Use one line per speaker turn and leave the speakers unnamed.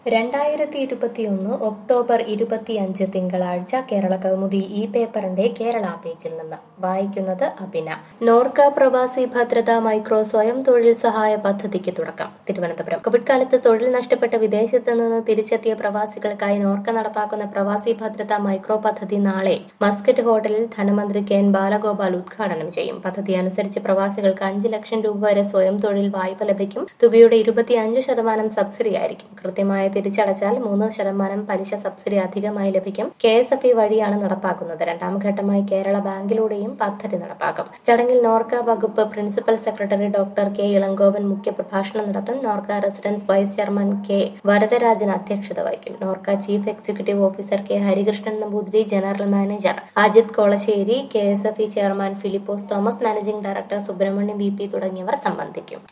രണ്ടായിരത്തി ഇരുപത്തിയൊന്ന് ഒക്ടോബർ ഇരുപത്തിയഞ്ച് തിങ്കളാഴ്ച കേരള കൗമുദി ഈ പേപ്പറിന്റെ കേരള പേജിൽ നിന്ന് വായിക്കുന്നത് അഭിന നോർക്ക പ്രവാസി ഭദ്രത മൈക്രോ സ്വയം തൊഴിൽ സഹായ പദ്ധതിക്ക് തുടക്കം തിരുവനന്തപുരം കോവിഡ് കാലത്ത് തൊഴിൽ നഷ്ടപ്പെട്ട വിദേശത്ത് നിന്ന് തിരിച്ചെത്തിയ പ്രവാസികൾക്കായി നോർക്ക നടപ്പാക്കുന്ന പ്രവാസി ഭദ്രത മൈക്രോ പദ്ധതി നാളെ മസ്കറ്റ് ഹോട്ടലിൽ ധനമന്ത്രി കെ എൻ ബാലഗോപാൽ ഉദ്ഘാടനം ചെയ്യും പദ്ധതി അനുസരിച്ച് പ്രവാസികൾക്ക് അഞ്ച് ലക്ഷം രൂപ വരെ സ്വയം തൊഴിൽ വായ്പ ലഭിക്കും തുകയുടെ ഇരുപത്തിയഞ്ച് ശതമാനം സബ്സിഡി ആയിരിക്കും കൃത്യമായ തിരിച്ചടച്ചാൽ മൂന്ന് ശതമാനം പലിശ സബ്സിഡി അധികമായി ലഭിക്കും കെ എസ് എഫ് ഇ വഴിയാണ് നടപ്പാക്കുന്നത് രണ്ടാം ഘട്ടമായി കേരള ബാങ്കിലൂടെയും പദ്ധതി നടപ്പാക്കും ചടങ്ങിൽ നോർക്ക വകുപ്പ് principal secretary doctor K Elangovan മുഖ്യപ്രഭാഷണം നടത്തും NORKA residents vice chairman K Varadarajan അധ്യക്ഷത വഹിക്കും NORKA chief executive officer K Harikrishnan Namboothiri general manager Ajith Kolassery K S F E chairman Philipose Thomas managing director Subrahmanyam V P തുടങ്ങിയവർ സംബന്ധിക്കും